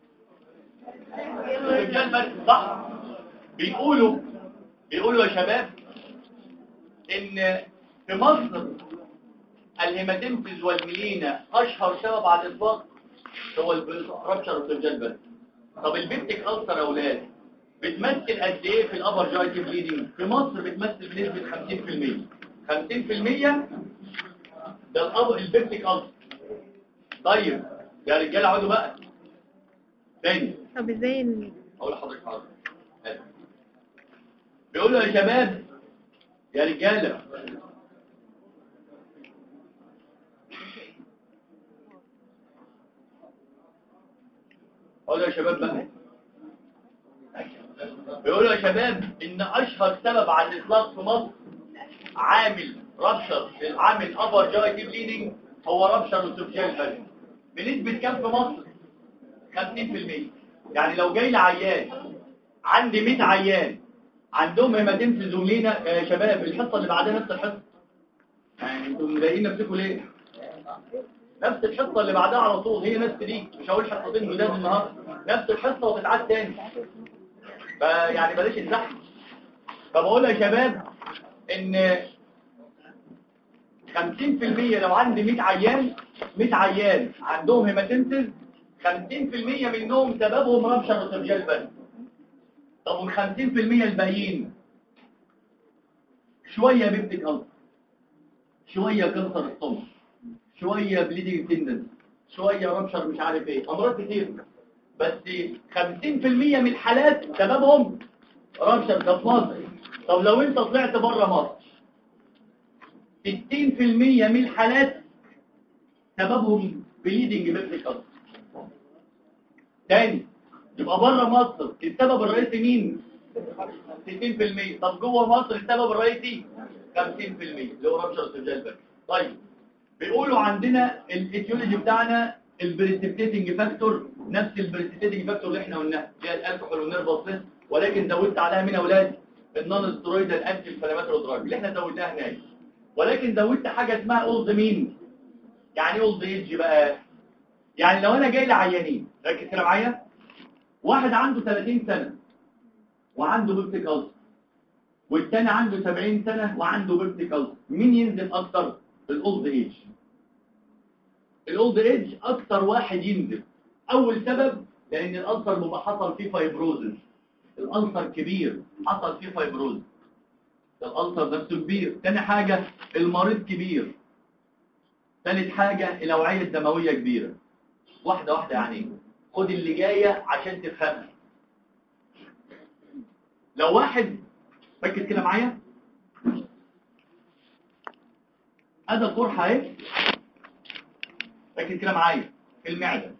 الرجال بس صح بيقولوا بيقولوا يا شباب ان في مصر الهيماتيمسيس والملينا اشهر سبب على الاطلاق هو الرابشر والسجال بس طب البيبتيك ألسر يا اولاد بتمثل قد ايه في الابر جايتي بليدنج في مصر بتمثل بنسبه 50% 50% ده الأب البيبتيك ألسر طيب يا رجاله اقعدوا بقى تاني طب ازاي ال- اقول لحضرتك حاضر آسف. بيقولوا يا شباب يا رجاله اقول يا شباب بقى بيقولوا يا شباب ان اشهر سبب على الاطلاق في مصر عامل رابشر عامل ابر جاي بليدنج هو رابشر وسوفجيال بس بنسبه كام في مصر 50% يعني لو جاي لي عيان عندي 100 عيان عندهم هيماتيمسيس وملينا يا شباب الحصه اللي بعدها نفس الحصه يعني انتوا مضايقين نفسكم ليه نفس الحصه اللي بعدها على طول هي نفس دي مش هقول حصتين جداد النهارده نفس الحصه وتتعاد تاني فيعني بلاش الزحمه فبقول يا شباب ان 50% لو عندي 100 عيان 100 عيان عندهم هيماتيمسيس 50% منهم سببهم رابشر وسرجال بس طب وال 50% الباقيين شويه بيبتيك ألسر شويه كانسر الصمت شويه بليدنج تندنس شويه رابشر مش عارف ايه امراض كتير بس 50% من الحالات سببهم رابشر ده في مصر طب لو انت طلعت بره مصر 60% من الحالات سببهم بليدنج بيبتيك ألسر تاني يبقى بره مصر السبب الرئيسي مين 60% طب جوه مصر السبب الرئيسي 50% اللي هو رابشر سجال بك طيب بيقولوا عندنا الايتيولوجي بتاعنا البريسبتيتنج فاكتور نفس البريسبتيتنج فاكتور اللي احنا قلناه اللي هي الالكحول والنيرفس ولكن زودت عليها مين يا اولاد النون سترويدال انتي انفلاماتوري دراج اللي احنا زودناها هناك ولكن زودت حاجه اسمها اولد مين يعني ايه اولد ايج بقى يعني لو انا جاي لعيانين ركز كده معايا واحد عنده 30 سنة وعنده بيبتيك ألسر والتاني عنده 70 سنة وعنده بيبتيك ألسر مين ينزل أكتر الأولد إيج الأولد إيج أكتر واحد ينزل أول سبب لأن الألسر بيبقى حصل فيه فايبروزس الألسر كبير حصل فيه فايبروزس الألسر نفسه كبير تاني حاجة المريض كبير ثالث حاجة الأوعية الدموية كبيرة واحدة واحدة يعني خد اللي جاية عشان تفهمها لو واحد ركز كده معايا ادي القرحة اهي ركز كده معايا في المعدة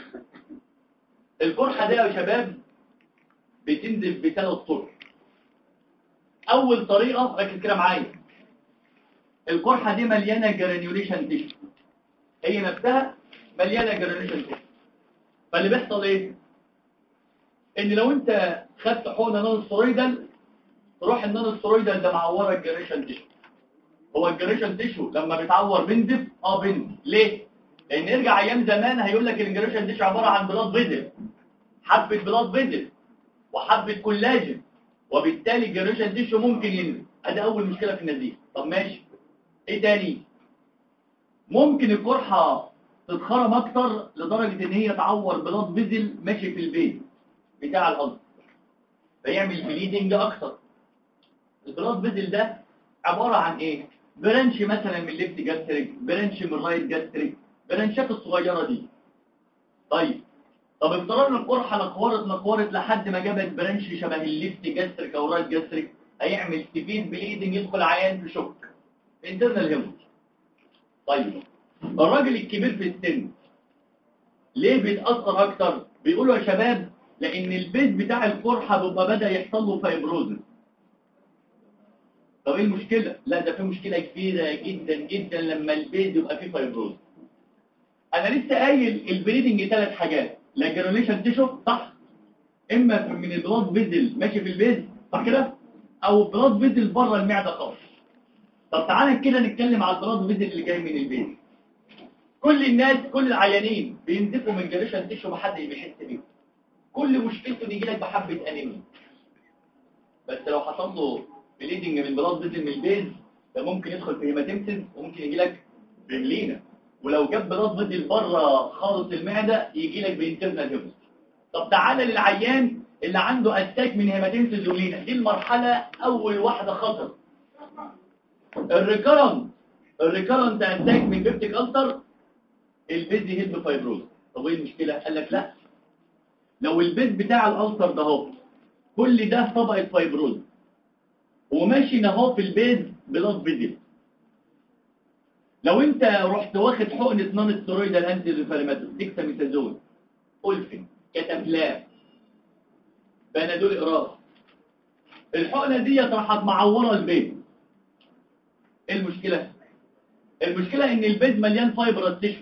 القرحة دي يا شباب بتنزل بثلاث طرق اول طريقة ركز كده معايا القرحة دي مليانة جرانيوليشن تيشو هي نفسها مليانة جرانيوليشن تيشو فاللي بيحصل ايه ان لو انت خدت حقنه نون سترويدال تروح النون سترويدال ده معوره الجريشن تيشو هو الجريشن تيشو لما بيتعور بينزف اه بينزف ليه لان يرجع ايام زمان هيقول لك الجريشن تيشو عباره عن بلاد فيزل حبه بلاد فيزل وحبه كولاجين وبالتالي الجريشن تيشو ممكن ينزف ادي اول مشكله في النزيف طب ماشي ايه تاني ممكن القرحه تتخرم اكتر لدرجة ان هي تعور بلاد فيزل ماشي في البيت بتاع الأرض فيعمل بليدنج اكتر البلاد فيزل ده عبارة عن ايه برانش مثلا من الليفت جاستريك برانش من الرايت جاستريك برانشات الصغيرة دي طيب طب افترضنا القرحة نقورت نقورت لحد ما جابت برانش شبه الليفت جاستريك او رايت جاستريك هيعمل سيفير بليدنج يدخل عيان في شوك انترنال هيموج طيب الراجل الكبير في السن ليه بيتأثر أكتر بيقولوا يا شباب لان البيز بتاع القرحه بيبقى بدا يحصل له فايبروزس طب ايه المشكله لا ده في مشكله كبيره جدا جدا لما البيز يبقى فيه فايبروز انا لسه قايل البريدنج ثلاث حاجات لا جرانيشن تيشو صح اما من البلاد فيزل ماشي في البيز صح كده او بلاد فيزل بره المعده خالص طب تعالى كده نتكلم على البلاد فيزل اللي جاي من البيز كل الناس كل العيانين بينزفوا من جرانيشن تيشو ما حد بيحس بيه كل مشكلته ان يجي لك بحبه انيميا بس لو حصل له بليدنج من بلاد فيزل من البيز ده ممكن يدخل في هيماتيمسيس وممكن يجي لك بريملينا ولو جاب بلاد فيزل بره خالص المعده يجي لك بانترنال هيبس طب تعالى للعيان اللي عنده اتاك من هيماتيمسيس ولينا دي المرحله اول واحده خطر الريكرنت الريكرنت اتاك من بيبتيك التر البيز يهب فايبروز طب ايه المشكله قال لك لا لو البيز بتاع الالتر ده اهو كل ده طبقه فايبروز وماشي اهو في البيز بلاد فيزل لو انت رحت واخد حقنه نون ستيرويدال انتي ريفيرماتوس ديكساميثازون اولفين كتافلام بنادول اقراص الحقنه دي راحت معوره البيز ايه المشكله المشكله ان البيز مليان فايبرس تيشو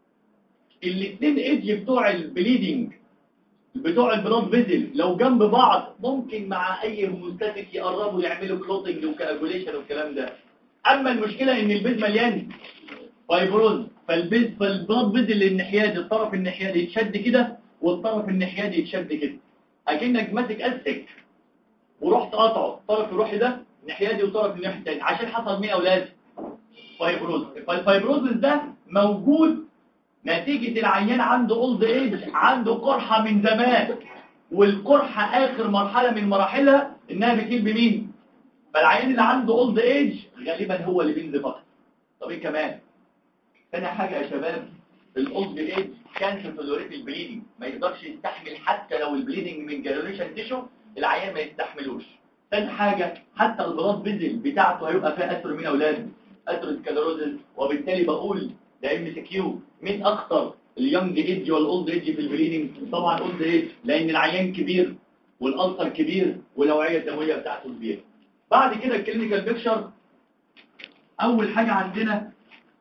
الاثنين ايدج بتوع البليدنج بتوع البلاد فيزل لو جنب بعض ممكن مع اي هيموستاتيك يقربوا يعملوا كلوتنج وكاجوليشن والكلام ده اما المشكله ان البيز مليان فايبروز فالبيز فالبلاد فيزل الناحيه دي الطرف الناحيه دي يتشد كده والطرف الناحيه دي يتشد كده اكنك ماسك استك ورحت قاطعه الطرف يروح ده الناحيه دي وطرف الناحيه الثانيه عشان حصل مين يا اولاد فايبروز فالفايبروز ده موجود نتيجة العيان عنده اولد ايج عنده قرحة من زمان والقرحة اخر مرحلة من مراحلها انها بتجيب بمين فالعيان اللي عنده اولد ايج غالبا هو اللي بينزف اكتر طب ايه كمان ثاني حاجة يا شباب الاولد ايج كان في فلوريت البليدنج ما يقدرش يستحمل حتى لو البليدنج من جرانيشن تيشو العيان ما يستحملوش ثاني حاجة حتى البلاد فيزل بتاعته هيبقى فيها اثر من اولاد اثيروسكليروزس وبالتالي بقول ده ام سي كيو مين اخطر اليونج ايدج ولا الاولد ايدج في البليدنج طبعا اولد ايدج لان العيان كبير والالسر كبير والاوعيه الدمويه بتاعته كبيره بعد كده الكلينيكال بيكشر اول حاجه عندنا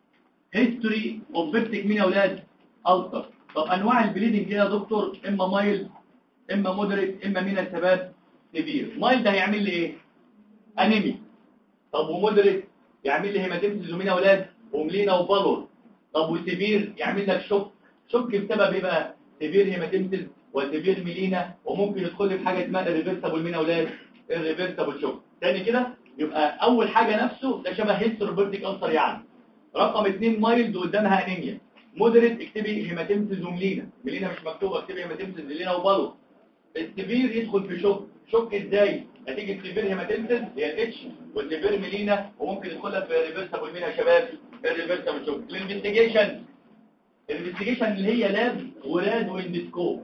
هيستوري اوف بيبتيك مين يا اولاد السر طب انواع البليدنج ايه يا دكتور اما مايل اما مودريت اما مين يا شباب سيفير مايل ده هيعمل لي ايه انيمي طب ومودريت يعمل لي هيماتيمسيس ومين يا اولاد وملينا وبالور طب وسيفير يعمل لك شوك شوك بسبب ايه بقى سيفير هيماتيمسيس وسيفير ميلينا وممكن يدخل لي في حاجه اسمها الريفرسبل مين يا اولاد الريفرسبل شوك تاني كده يبقى اول حاجه نفسه ده شبه هيستروبرتيك ألسر يعني رقم اثنين مايلد قدامها انيميا مودريت اكتبي هيماتيمسيس وملينا ملينا مش مكتوبه اكتبي هيماتيمسيس ملينا وبالور السيفير يدخل في شوك شوك ازاي نتيجه سيفير هيماتيمسيس هي الاتش والسيفير ميلينا وممكن يدخلها في ريفرسبل مين يا شباب الريفرسبل شوك الانفستيجيشن الانفستيجيشن اللي هي لاب وراد واندسكوب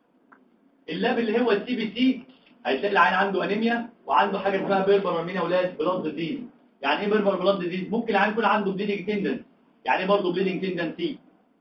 اللاب اللي هو السي بي سي هيتلاقي العين عنده انيميا وعنده حاجه اسمها بيربر مين يا اولاد بلاد ديزيز يعني ايه بيربر بلاد ديزيز ممكن العين يكون عنده بليدنج تندنس يعني ايه برضه بليدنج تندنسي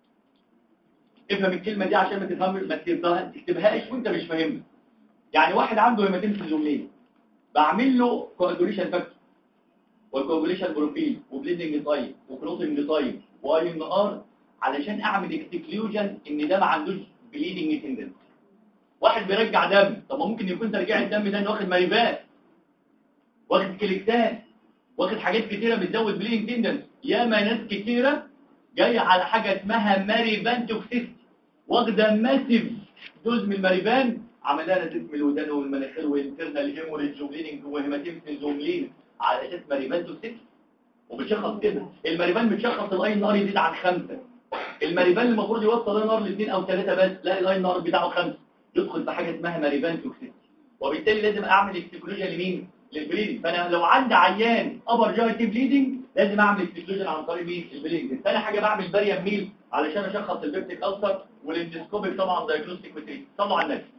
افهم الكلمه دي عشان ما تفهمش ما تكتبهاش وانت مش فاهمها يعني واحد عنده هيماتيمسيس زوملين بعمل له كواجوليشن فاكتور والكواجوليشن بروفيل وبليدنج تايب وكلوتنج تايب واي ان ار علشان اعمل اكسكلوجن ان ده ما عندوش بليدنج تندنس واحد بيرجع دم طب ما ممكن يكون ترجيع الدم ده انه واخد ماريفات واخد كليكتان واخد حاجات كتيره بتزود بليدنج تندنس ياما ناس كتيره جايه على حاجه اسمها ماريفان توكسيستي واخده ماسيف دوز من الماريفان عمل لها نزيف من الودان والمناخير والانترنال هيموريدج وبليدنج وهيماتيمسيس وملين على اساس ماريفان توكسيستي وبتشخص كده الماريفان بتشخص الاي ان ار يزيد عن خمسة الماريفان المفروض يوصل اي نار لاثنين او ثلاثه بس لا الاي ان ار بتاعه خمسة يدخل في حاجه اسمها ماريفان توكسيستي وبالتالي لازم اعمل اكسكلوجن لمين للبليدنج فانا لو عندي عيان ابر جاي تي بليدنج لازم اعمل اكسكلوجن عن طريق مين البليدنج ثاني حاجه بعمل باريم ميل علشان اشخص البيبتيك ألسر والاندسكوبيك طبعا دايجنوستيك وتريت صلوا على النبي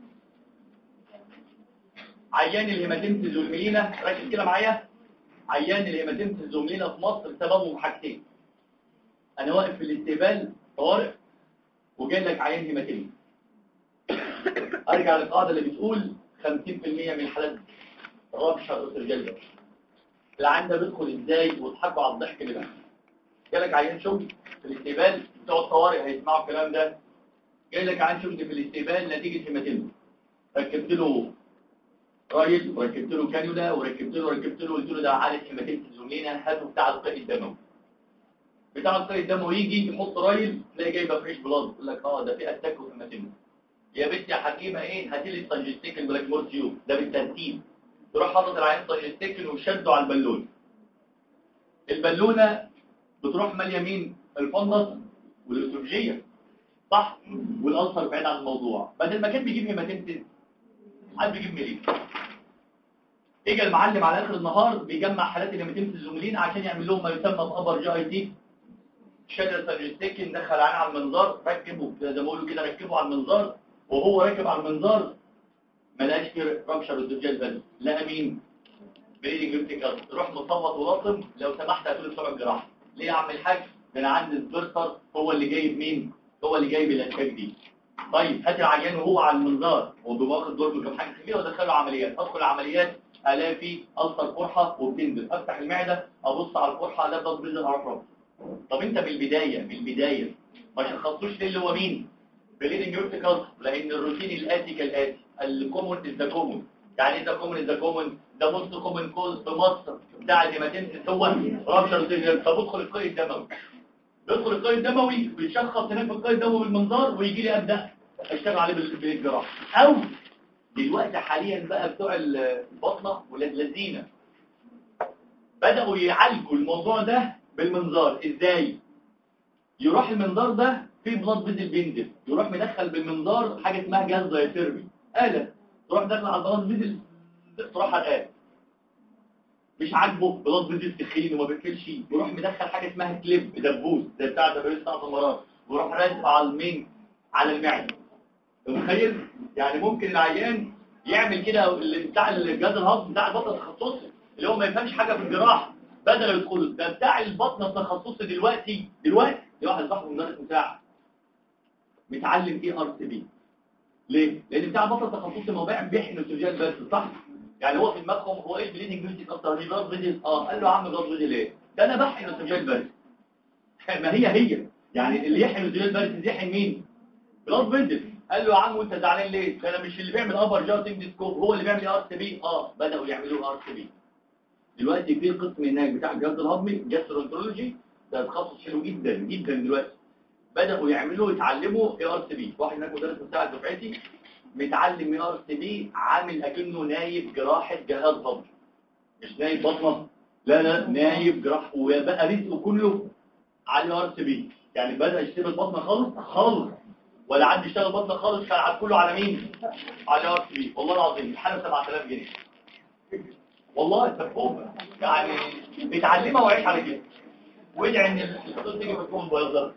عيان الهيماتيمسيس والميلينا ركز كده معايا عيان الهيماتيمسيس والميلينا في مصر سببهم حاجتين انا واقف في الاستقبال طوارئ وجاي لك عيان هيماتيمسيس ارجع للقاعده اللي بتقول 50% من حالات رابشر اسرجل العين ده بيدخل ازاي وتضحكوا على الضحك اللي بقى جالك عيان شغل في الاستقبال بتوع الطوارئ هيسمعوا الكلام ده جاي لك عيان شغل في الاستقبال نتيجه هيماتيميا ركبت له رايل وركبت له كانيولا وركبت له ركبت له قلت له ده عالج هيماتيميا زومينا هاته بتاع القيء الدموي بتاع القيء الدموي يجي يحط رايل تلاقي جايبه فريش بلاد يقول لك اه ده في اتاك هيماتيميا يا بنتي يا حكيمه ايه هاتي لي السنجستيكن بلاك تيوب ده بالترتيب تروح حاطط العين سنجستيكن وشده على البالون البالونه بتروح ماليه مين الفندس والاستروجيه صح والالسر بعيد عن الموضوع بدل ما كان بيجيب هيماتيمتين حد بيجيب مليون اجى المعلم على اخر النهار بيجمع حالات الهيماتيمتين الزميلين عشان يعمل لهم ما يسمى بابر جي اي تي شادر سنجستيكن دخل عين على المنظار ركبه زي ما بيقولوا كده ركبه على المنظار وهو راكب على المنظار ما لقاش في رابشر الدجال بس لقى مين بريدنج بيبتيكال روح مصوت ولاطم لو سمحت هتقول بسرعه الجراحه ليه اعمل حاجه ده انا عندي السبرتر هو اللي جايب مين هو اللي جايب الاشكال دي طيب هات العيان وهو على المنظار وبواخد دور كم حاجه خفيفه وادخله عمليات ادخل عمليات الاقي في السر قرحه وبتنزل افتح المعده ابص على القرحه الاقي ضغط بينزل اعرف طب انت من البدايه من البدايه ما شخصتوش ليه اللي هو مين بليدنج بيبتيكال لان الروتين الاتي كالاتي الكومون از ذا كومون يعني ايه ذا كومون از ذا كومون ده موست كومون كوز في مصر بتاع الهيماتيمسيس هو رابشر طب ادخل القيء الدموي يدخل القيء الدموي بيشخص هناك في القيء الدموي بالمنظار ويجي لي ابدا اشتغل عليه بالجراحه او دلوقتي حاليا بقى بتوع البطنه ولاد لذينه بداوا يعالجوا الموضوع ده بالمنظار ازاي يروح المنظار ده في بلاد فيزل بينزل يروح مدخل بالمنظار حاجه اسمها جهاز دايثيرمي آلة تروح داخل على البلاد فيزل تروح على الآلة مش عاجبه بلاد فيزل تخين وما بيقفلش يروح مدخل حاجه اسمها كليب دبوس زي بتاع دبوس بتاع المرات ويروح رازقه على المين على المعده متخيل يعني ممكن العيان يعمل كده بتاع الجهاز الهضمي بتاع البطن التخصصي اللي هو ما يفهمش حاجه في الجراحه بدل يدخل ده بتاع البطن التخصصي دلوقتي دلوقتي دي واحد صاحبه مدرس مساعد متعلم ايه ار سي بي ليه لان بتاع البطن التخصصي ما هو بيحن السجال بس صح يعني هو في دماغهم هو ايه البليدنج بيوتي اكتر دي بلاد فيديل اه قال له يا عم بلاد فيديل ايه ده انا بحن السجال بس ما هي هي يعني اللي يحن السجال بس يحن مين بلاد فيديل قال له يا عم وانت زعلان ليه ده انا مش اللي بيعمل ابر جارتنج ديسكوب هو اللي بيعمل ار سي بي اه بداوا يعملوا ار سي بي دلوقتي في قسم هناك بتاع الجهاز الهضمي جاسترونترولوجي ده تخصص حلو جدا جدا دلوقتي بدأوا يعملوا يتعلموا اي ار سي بي واحد هناك مدرس مساعد دفعتي متعلم اي ار سي بي عامل اكنه نايب جراحه جهاز هضمي مش نايب بطنه لا لا نايب جراحه وبقى رزقه كله على الاي ار سي بي يعني بدأ يشتغل بطنه خالص خالص ولا عاد يشتغل بطنه خالص كان عاد كله على مين على الاي ار سي بي والله العظيم الحاله 7000 جنيه والله مفهوم يعني بتعلمها وعيش على كده وادعي ان الصوت تيجي بتكون بيضة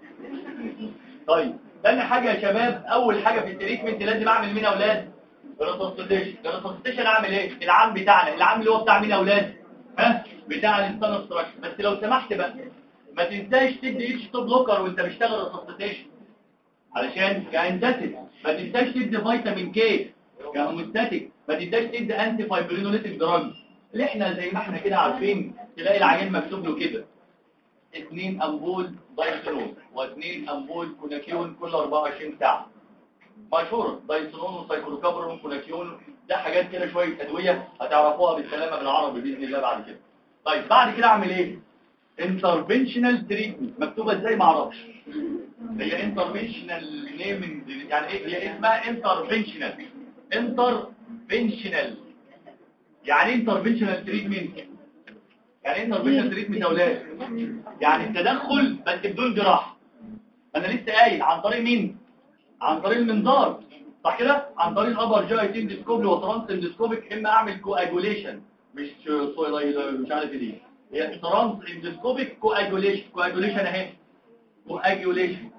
طيب ثاني حاجة يا شباب اول حاجة في التريتمنت لازم اعمل مين اولاد ريسوسيتيشن الريسوسيتيشن اعمل ايه العام بتاعنا العام اللي هو بتاع مين اولاد ها بتاع الانسان ستراكشر بس لو سمحت بقى ما تنساش تدي اتش توب بلوكر وانت بتشتغل ريسوسيتيشن علشان كانتاتيك ما تنساش تدي فيتامين كي كهوموستاتيك ما تنساش تدي انتي فايبرينوليتيك دراج اللي احنا زي ما احنا كده عارفين تلاقي العيان مكتوب له كده اثنين امبول دايسونون واثنين امبول كوناكيون كل 24 ساعة مشهورة دايسونون وسايكلوكابرون كوناكيون ده حاجات كده شوية ادوية هتعرفوها بالسلامة بالعربي بإذن الله بعد كده طيب بعد كده اعمل ايه انترفنشنال تريتمنت مكتوبة ازاي ما اعرفش هي انترفنشنال نيمنج يعني ايه هي اسمها انترفنشنال انترفنشنال يعني انترفنشنال تريتمنت يعني ايه انترفنشنال تريتمنت يا اولاد يعني التدخل بس بدون جراحه انا لسه قايل عن طريق مين عن طريق المنظار صح كده عن طريق ابر جاي تندسكوبي وترانس اندسكوبيك اما اعمل كواجوليشن مش سويلاي مش عارف ايه دي هي ترانس اندسكوبيك كواجوليشن كواجوليشن اهي كواجوليشن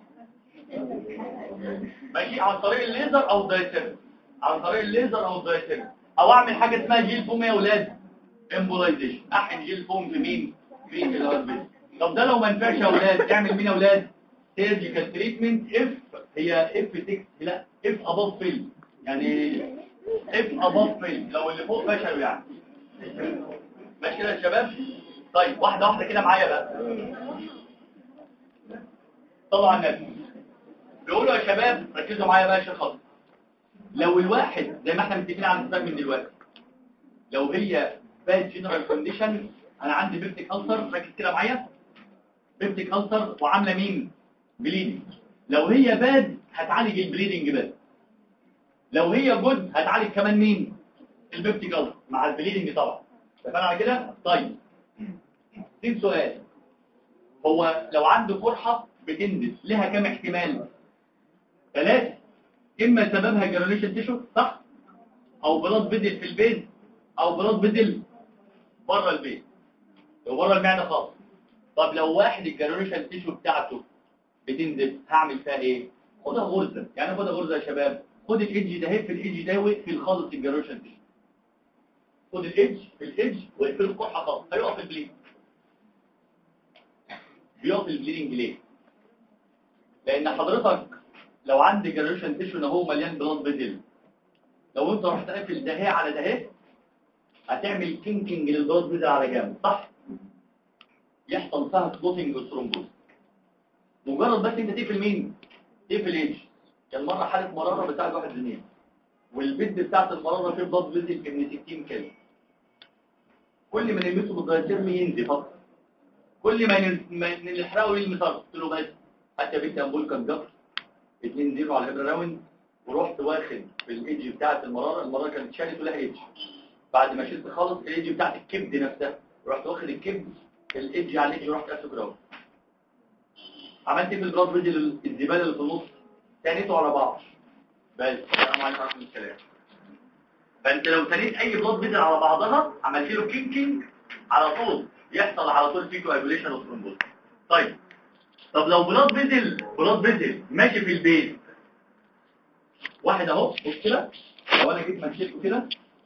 ماشي عن طريق الليزر او الدايتر عن طريق الليزر او الدايتر او اعمل حاجه اسمها جيل فوم يا اولاد امبولايزيشن احن جيل فوم في مين في الهاربيت طب ده لو ما نفعش يا اولاد تعمل مين يا اولاد سيرجيكال تريتمنت اف هي اف 6 لا اف اباف فيل يعني اف اباف فيل لو اللي فوق فشلوا يعني ماشي كده يا شباب طيب واحده واحده كده معايا بقى طبعا النبي بيقولوا يا شباب ركزوا معايا بقى عشان خاطر لو الواحد زي ما احنا متفقين على الاسباب من دلوقتي لو هي باد جنرال كونديشن انا عندي بيبتيك ألسر ركز كده معايا بيبتيك ألسر وعامله مين بليدنج لو هي باد هتعالج البليدنج بس لو هي جود هتعالج كمان مين البيبتيك ألسر مع البليدنج طبعا اتفقنا على كده طيب دي سؤال هو لو عنده قرحه بتنزل لها كام احتمال ثلاثة اما سببها جرانيشن تيشو صح او بلاد بدل في البيت او بلاد بدل بره البيت لو بره المعده خالص طب لو واحد الجرانيشن تيشو بتاعته بتنزل هعمل فيها ايه خدها غرزه يعني خدها غرزه يا شباب خد الايدج ده هي في الايدج ده واقفل خالص الجرانيشن تيشو خد الايدج في الايدج واقفل القرحه خالص هيقف البليد بيقف البليدنج ليه لان حضرتك لو عندي جنريشن تيشو ان هو مليان بلاد بدل لو انت رحت قافل ده على ده هتعمل كينكينج للبلاد بدل على جنب صح يحصل فيها كلوتنج وثرومبوز مجرد بس انت تقفل مين تقفل ايش كان مره حاله مراره بتاعت واحد زميل والبيد بتاعت المراره فيه بلاد بدل من 60 كيلو كل ما نلمسه بالدايتيرم ينزل فقط كل ما نل- ما نحرقه للمطار قلت له بس حتى بنت امبول كان جبر 2 0 على الابره راوند ورحت واخد في الايدج بتاعه المراره المراره كانت اتشالت ولها ايدج بعد ما شلت خالص الايدج بتاعه الكبد نفسها رحت واخد الكبد الايدج على الايدج ورحت قافله كده اهو. عملت ايه في الجراس فيديو الزباله اللي في النص تانيته على بعض بس السلام عليكم ورحمه الله السلام فانت لو تنيت اي بلاد بدل على بعضها عملت له كينكينج على طول يحصل على طول فيكو ايبوليشن وثرومبوز طيب طب لو بلاد بدل بلاد بدل ماشي في البيت واحد اهو بص كده لو انا جيت مشيته كده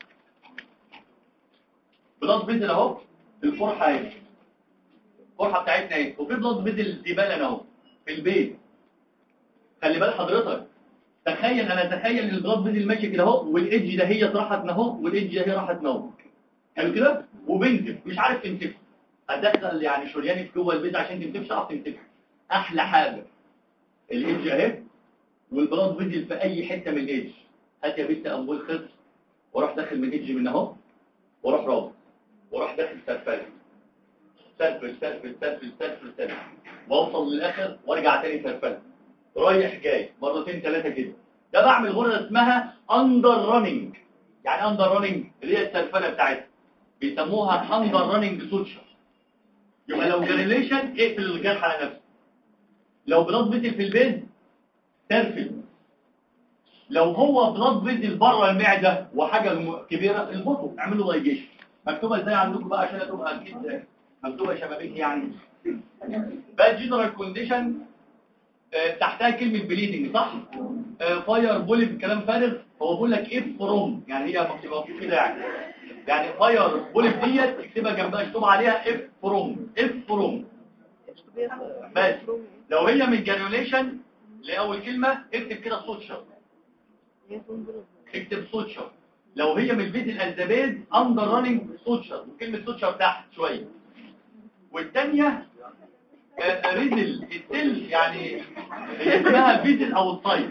بلاد بدل اهو الفرحه اهي الفرحه بتاعتنا اهي وفي بلاد بدل زباله اهو في البيت خلي بال حضرتك تخيل انا اتخيل ان البلاد بدل ماشي كده اهو والايدج ده هي راحت اهو والايدج ده هي راحت اهو حلو كده وبنزف مش عارف تمسكه هتدخل يعني شرياني في جوه البيت عشان تمسكش تعرف تمسكه احلى حاجه الايدج اهي والبلاد بدل في اي حته من الايدج هات يا بنت امبول خلص واروح داخل من الايدج من اهو واروح رابط واروح داخل سرفل سرفل سرفل سرفل سرفل سرفل واوصل للاخر وارجع تاني سرفل رايح جاي مرتين ثلاثه كده ده بعمل غرزه اسمها اندر راننج يعني اندر راننج اللي هي السلفله بتاعتها بيسموها اندر راننج سوتشر يبقى لو جريليشن اقفل الجرح على نفسه لو بلاد بيتل في البيت ترفل لو هو بلاد بيتل بره المعده وحاجه م- كبيره البطن اعمل له لايجيشن مكتوبه ازاي عندكم بقى عشان تبقى اكيد مكتوبه شبابيك يعني بقى جنرال كونديشن تحتها كلمه بليدنج صح فاير بوليف كلام فارغ هو بيقول لك اف فروم يعني هي مكتوبه كده يعني يعني فاير بوليف ديت اكتبها جنبها اكتب عليها اف فروم اف فروم بس لو هي من جرانيوليشن لاول كلمه اكتب كده سوتشر اكتب سوتشر لو هي من البيت الالزابيد اندر راننج سوتشر وكلمه سوتشر تحت شويه والثانيه ريزل التل يعني هي اسمها فيزل او الطيب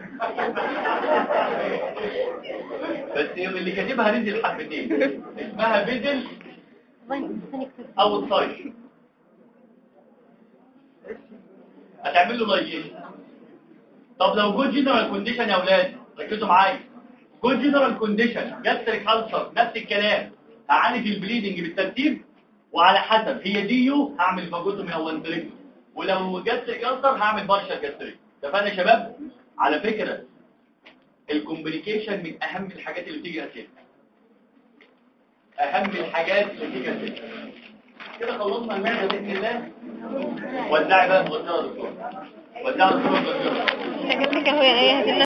بس هي اللي كاتبها ريزل حبتين اسمها فيزل او الطيب هتعمل له لايجيشن طب لو جود جنرال كونديشن يا اولاد ركزوا معايا جود جنرال كونديشن جاستريك ألسر نفس الكلام هعالج البليدنج بالترتيب وعلى حسب هي ديو هعمل فاجوتومي او انتريكتومي ولو جاستريك ألسر هعمل بارشال جاستريك اتفقنا يا شباب على فكرة الكومبليكيشن من اهم الحاجات اللي بتيجي اسئله اهم الحاجات اللي بتيجي اسئله كده خلصنا المعده باذن الله وزعي بقى المغطيه يا دكتور وزعي الدكتور حاجات لك اهو يا ايه هتمنى